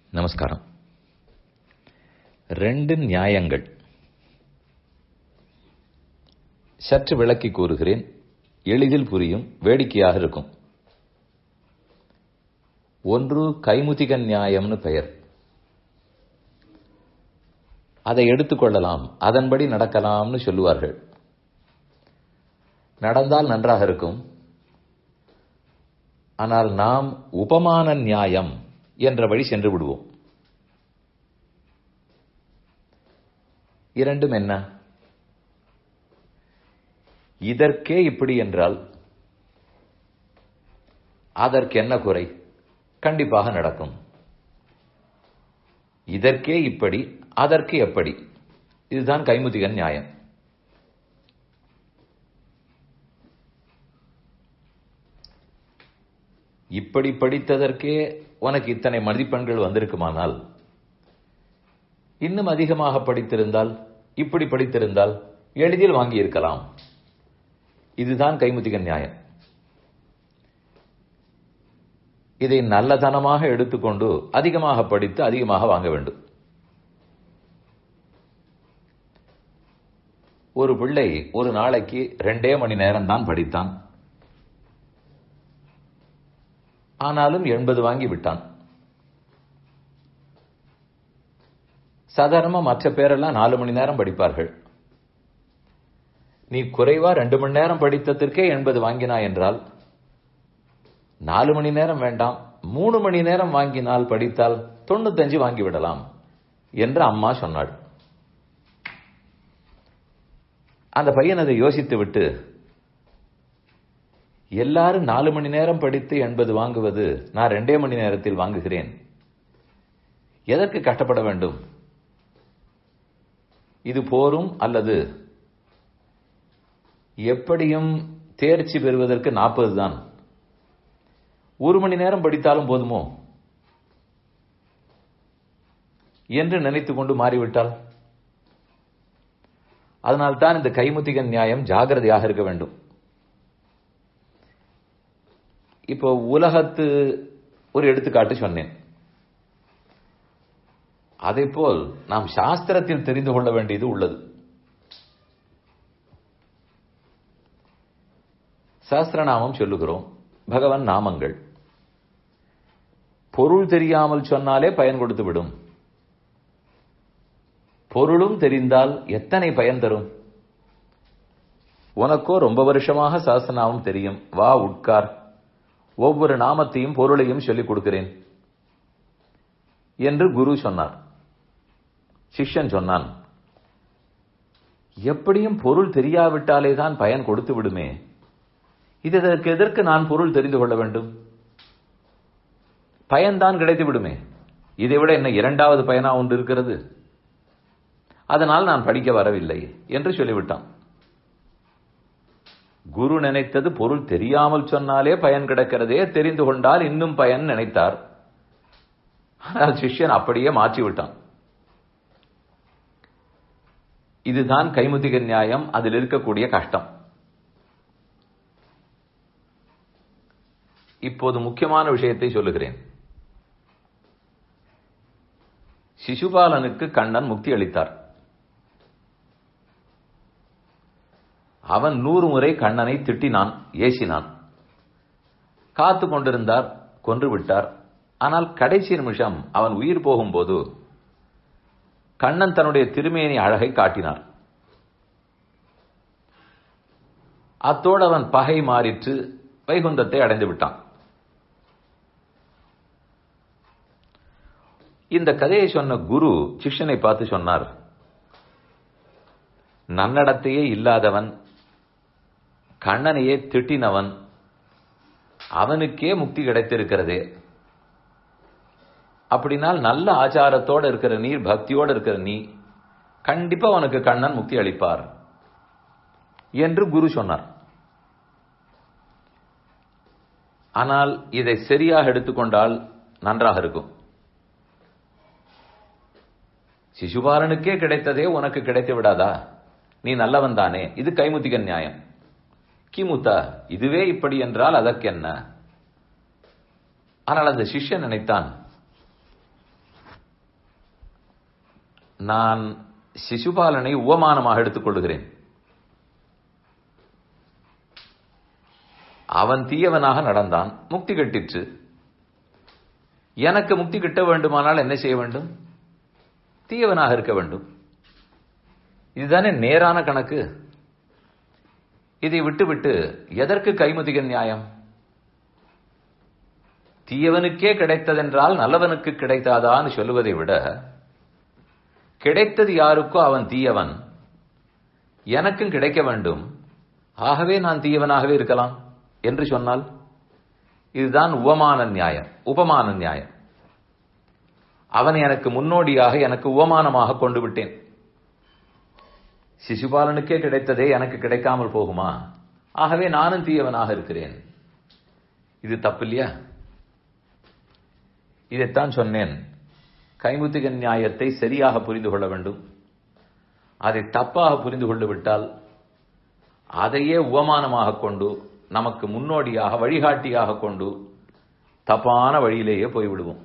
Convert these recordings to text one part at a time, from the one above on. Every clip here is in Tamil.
நமஸ்காரம் ரெண்டு நியாயங்கள் சற்று விளக்கி கூறுகிறேன் எளிதில் புரியும் வேடிக்கையாக இருக்கும் ஒன்று கைமுதிக நியாயம்னு பெயர் அதை எடுத்துக்கொள்ளலாம் அதன்படி நடக்கலாம்னு சொல்லுவார்கள் நடந்தால் நன்றாக இருக்கும் ஆனால் நாம் உபமான நியாயம் என்ற வழி சென்று விடுவோம் இரண்டும் என்ன இதற்கே இப்படி என்றால் அதற்கு என்ன குறை கண்டிப்பாக நடக்கும் இதற்கே இப்படி அதற்கு எப்படி இதுதான் கைமுதிகன் நியாயம் இப்படி படித்ததற்கே உனக்கு இத்தனை மதிப்பெண்கள் வந்திருக்குமானால் இன்னும் அதிகமாக படித்திருந்தால் இப்படி படித்திருந்தால் எளிதில் வாங்கியிருக்கலாம் இதுதான் கைமுதிக நியாயம் இதை நல்லதனமாக எடுத்துக்கொண்டு அதிகமாக படித்து அதிகமாக வாங்க வேண்டும் ஒரு பிள்ளை ஒரு நாளைக்கு ரெண்டே மணி நேரம் தான் படித்தான் ஆனாலும் எண்பது வாங்கி விட்டான் சாதாரணமா மற்ற பேரெல்லாம் நாலு மணி நேரம் படிப்பார்கள் நீ குறைவா ரெண்டு மணி நேரம் படித்ததற்கே எண்பது வாங்கினா என்றால் நாலு மணி நேரம் வேண்டாம் மூணு மணி நேரம் வாங்கினால் படித்தால் தொண்ணூத்தஞ்சு வாங்கி விடலாம் என்று அம்மா சொன்னாள் அந்த பையன் அதை யோசித்து விட்டு எல்லாரும் நாலு மணி நேரம் படித்து எண்பது வாங்குவது நான் ரெண்டே மணி நேரத்தில் வாங்குகிறேன் எதற்கு கஷ்டப்பட வேண்டும் இது போரும் அல்லது எப்படியும் தேர்ச்சி பெறுவதற்கு நாற்பது தான் ஒரு மணி நேரம் படித்தாலும் போதுமோ என்று நினைத்துக் கொண்டு மாறிவிட்டால் அதனால்தான் இந்த கைமுத்திகன் நியாயம் ஜாகிரதையாக இருக்க வேண்டும் இப்போ உலகத்து ஒரு எடுத்துக்காட்டு சொன்னேன் அதே போல் நாம் சாஸ்திரத்தில் தெரிந்து கொள்ள வேண்டியது உள்ளது சாஸ்திரநாமம் சொல்லுகிறோம் பகவன் நாமங்கள் பொருள் தெரியாமல் சொன்னாலே பயன் கொடுத்து விடும் பொருளும் தெரிந்தால் எத்தனை பயன் தரும் உனக்கோ ரொம்ப வருஷமாக சாஸ்திரநாமம் தெரியும் வா உட்கார் ஒவ்வொரு நாமத்தையும் பொருளையும் சொல்லிக் கொடுக்கிறேன் என்று குரு சொன்னார் சிஷ்யன் சொன்னான் எப்படியும் பொருள் தெரியாவிட்டாலே தான் பயன் கொடுத்து விடுமே இதற்கு எதற்கு நான் பொருள் தெரிந்து கொள்ள வேண்டும் பயன்தான் கிடைத்து விடுமே இதை விட என்ன இரண்டாவது பயனா ஒன்று இருக்கிறது அதனால் நான் படிக்க வரவில்லை என்று சொல்லிவிட்டான் குரு நினைத்தது பொருள் தெரியாமல் சொன்னாலே பயன் கிடக்கிறதே தெரிந்து கொண்டால் இன்னும் பயன் நினைத்தார் ஆனால் சிஷ்யன் அப்படியே மாற்றி விட்டான் இதுதான் கைமுத்திக நியாயம் அதில் இருக்கக்கூடிய கஷ்டம் இப்போது முக்கியமான விஷயத்தை சொல்லுகிறேன் சிசுபாலனுக்கு கண்ணன் முக்தி அளித்தார் அவன் நூறு முறை கண்ணனை திட்டினான் ஏசினான் காத்து கொண்டிருந்தார் கொன்று விட்டார் ஆனால் கடைசி நிமிஷம் அவன் உயிர் போகும்போது கண்ணன் தன்னுடைய திருமேனி அழகை காட்டினார் அத்தோடு அவன் பகை மாறிற்று வைகுந்தத்தை அடைந்து விட்டான் இந்த கதையை சொன்ன குரு சிஷ்யனை பார்த்து சொன்னார் நன்னடத்தையே இல்லாதவன் கண்ணனையே திட்டினவன் அவனுக்கே முக்தி கிடைத்திருக்கிறதே அப்படினால் நல்ல ஆச்சாரத்தோட இருக்கிற நீர் பக்தியோட இருக்கிற நீ கண்டிப்பா உனக்கு கண்ணன் முக்தி அளிப்பார் என்று குரு சொன்னார் ஆனால் இதை சரியாக எடுத்துக்கொண்டால் நன்றாக இருக்கும் சிசுபாலனுக்கே கிடைத்ததே உனக்கு கிடைத்து விடாதா நீ நல்லவன் தானே இது கைமுத்திக நியாயம் கிமுத்தா இதுவே இப்படி என்றால் அதற்கென்ன ஆனால் அந்த சிஷ்யன் நினைத்தான் நான் சிசுபாலனை உவமானமாக எடுத்துக் கொள்கிறேன் அவன் தீயவனாக நடந்தான் முக்தி கட்டிற்று எனக்கு முக்தி கிட்ட வேண்டுமானால் என்ன செய்ய வேண்டும் தீயவனாக இருக்க வேண்டும் இதுதானே நேரான கணக்கு இதை விட்டுவிட்டு எதற்கு கைமுதிக நியாயம் தீயவனுக்கே கிடைத்ததென்றால் நல்லவனுக்கு கிடைத்தாதான்னு சொல்லுவதை விட கிடைத்தது யாருக்கோ அவன் தீயவன் எனக்கும் கிடைக்க வேண்டும் ஆகவே நான் தீயவனாகவே இருக்கலாம் என்று சொன்னால் இதுதான் உவமான நியாயம் உபமான நியாயம் அவனை எனக்கு முன்னோடியாக எனக்கு உவமானமாக கொண்டு விட்டேன் சிசுபாலனுக்கே கிடைத்ததே எனக்கு கிடைக்காமல் போகுமா ஆகவே நானும் தீயவனாக இருக்கிறேன் இது தப்பு இல்லையா இதைத்தான் சொன்னேன் கைமுத்திக நியாயத்தை சரியாக புரிந்து கொள்ள வேண்டும் அதை தப்பாக புரிந்து கொண்டு விட்டால் அதையே உவமானமாக கொண்டு நமக்கு முன்னோடியாக வழிகாட்டியாக கொண்டு தப்பான வழியிலேயே போய்விடுவோம்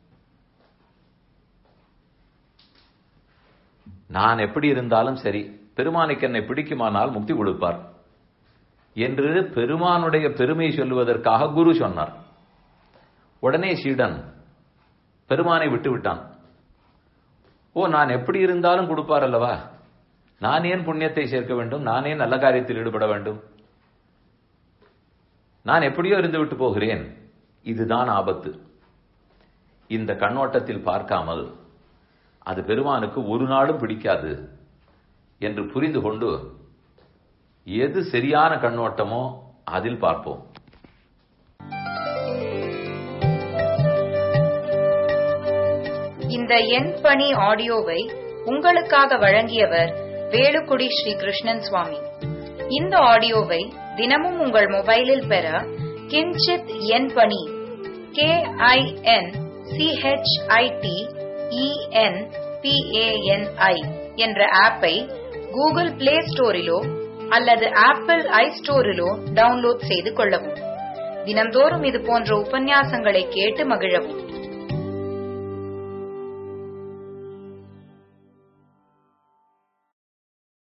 நான் எப்படி இருந்தாலும் சரி பெருமானுக்கு என்னை பிடிக்குமானால் முக்தி கொடுப்பார் என்று பெருமானுடைய பெருமை சொல்லுவதற்காக குரு சொன்னார் உடனே சீடன் பெருமானை விட்டு விட்டான் ஓ நான் எப்படி இருந்தாலும் கொடுப்பார் அல்லவா நான் ஏன் புண்ணியத்தை சேர்க்க வேண்டும் நான் ஏன் நல்ல காரியத்தில் ஈடுபட வேண்டும் நான் எப்படியோ இருந்து விட்டு போகிறேன் இதுதான் ஆபத்து இந்த கண்ணோட்டத்தில் பார்க்காமல் அது பெருமானுக்கு ஒரு நாளும் பிடிக்காது என்று புரிந்து கொண்டு எது சரியான கண்ணோட்டமோ அதில் பார்ப்போம் இந்த எண் பணி ஆடியோவை உங்களுக்காக வழங்கியவர் வேலுக்குடி ஸ்ரீ கிருஷ்ணன் சுவாமி இந்த ஆடியோவை தினமும் உங்கள் மொபைலில் பெற கிஞ்சித் எண் பணி கே ஐ என் சிஹெச்ஐடி இஎன் பிஏஎன்ஐ என்ற ஆப்பை கூகுள் பிளே ஸ்டோரிலோ அல்லது ஆப்பிள் ஐ ஸ்டோரிலோ டவுன்லோட் செய்து கொள்ளவும் தினம்தோறும் இது போன்ற உபன்யாசங்களை கேட்டு மகிழவும்